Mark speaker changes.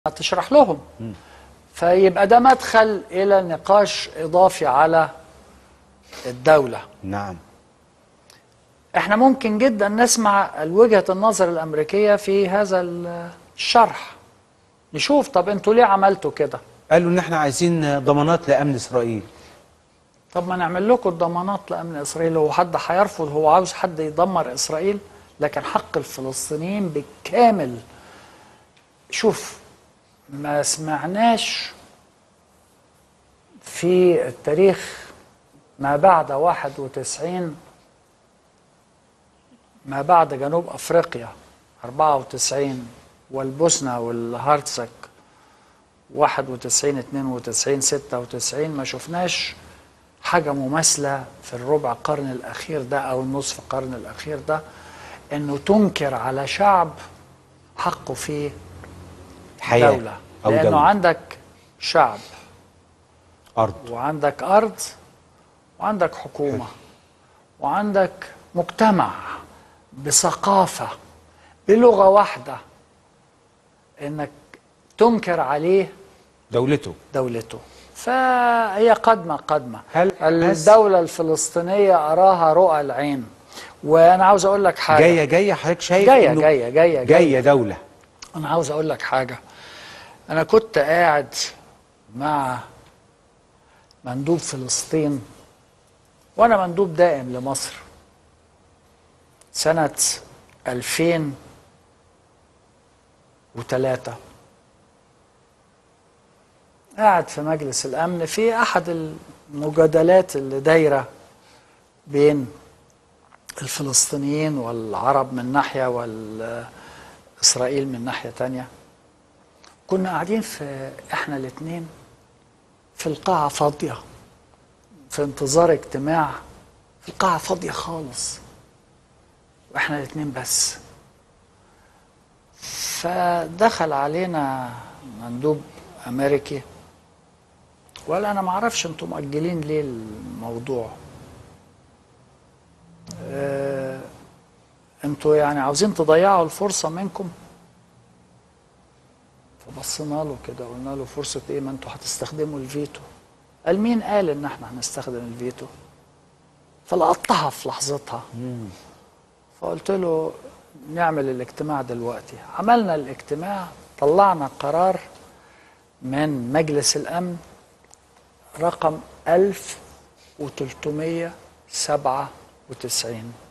Speaker 1: تشرح لهم فيبقى ده مدخل الى نقاش اضافي على الدوله
Speaker 2: نعم
Speaker 1: احنا ممكن جدا نسمع وجهه النظر الامريكيه في هذا الشرح نشوف طب انتوا ليه عملتوا كده
Speaker 2: قالوا ان احنا عايزين ضمانات لامن اسرائيل
Speaker 1: طب ما نعمل لكم الضمانات لامن اسرائيل هو حد هيرفض هو عاوز حد يدمر اسرائيل لكن حق الفلسطينيين بالكامل شوف ما سمعناش في التاريخ ما بعد 91 ما بعد جنوب افريقيا 94 والبوسنه والهرتسك 91 92 96 ما شفناش حاجة مماثلة في الربع قرن الأخير ده أو النصف قرن الأخير ده إنه تنكر على شعب حقه في
Speaker 2: حياة
Speaker 1: دولة
Speaker 2: أو
Speaker 1: لأنه
Speaker 2: دولة.
Speaker 1: عندك شعب
Speaker 2: أرض
Speaker 1: وعندك أرض وعندك حكومة وعندك مجتمع بثقافة بلغة واحدة إنك تنكر عليه
Speaker 2: دولته
Speaker 1: دولته فهي قدمة قدمة
Speaker 2: هل-
Speaker 1: الدولة الفلسطينية أراها رؤى العين وأنا عاوز أقول لك حاجة
Speaker 2: جاية جاية حضرتك شايف
Speaker 1: جاية
Speaker 2: إنه
Speaker 1: جاية جاية
Speaker 2: جاية دولة
Speaker 1: أنا عاوز أقول لك حاجة أنا كنت قاعد مع مندوب فلسطين وأنا مندوب دائم لمصر سنة 2003 قاعد في مجلس الأمن في أحد المجادلات اللي دايرة بين الفلسطينيين والعرب من ناحية والإسرائيل من ناحية تانية كنا قاعدين في إحنا الاتنين في القاعة فاضية في انتظار اجتماع في القاعة فاضية خالص وإحنا الاتنين بس فدخل علينا مندوب أمريكي وقال أنا معرفش أنتم مؤجلين ليه الموضوع آه، انتوا يعني عاوزين تضيعوا الفرصة منكم فبصينا له كده قلنا له فرصة ايه ما انتوا هتستخدموا الفيتو قال مين قال ان احنا هنستخدم الفيتو فلقطها في لحظتها فقلت له نعمل الاجتماع دلوقتي عملنا الاجتماع طلعنا قرار من مجلس الأمن رقم 1397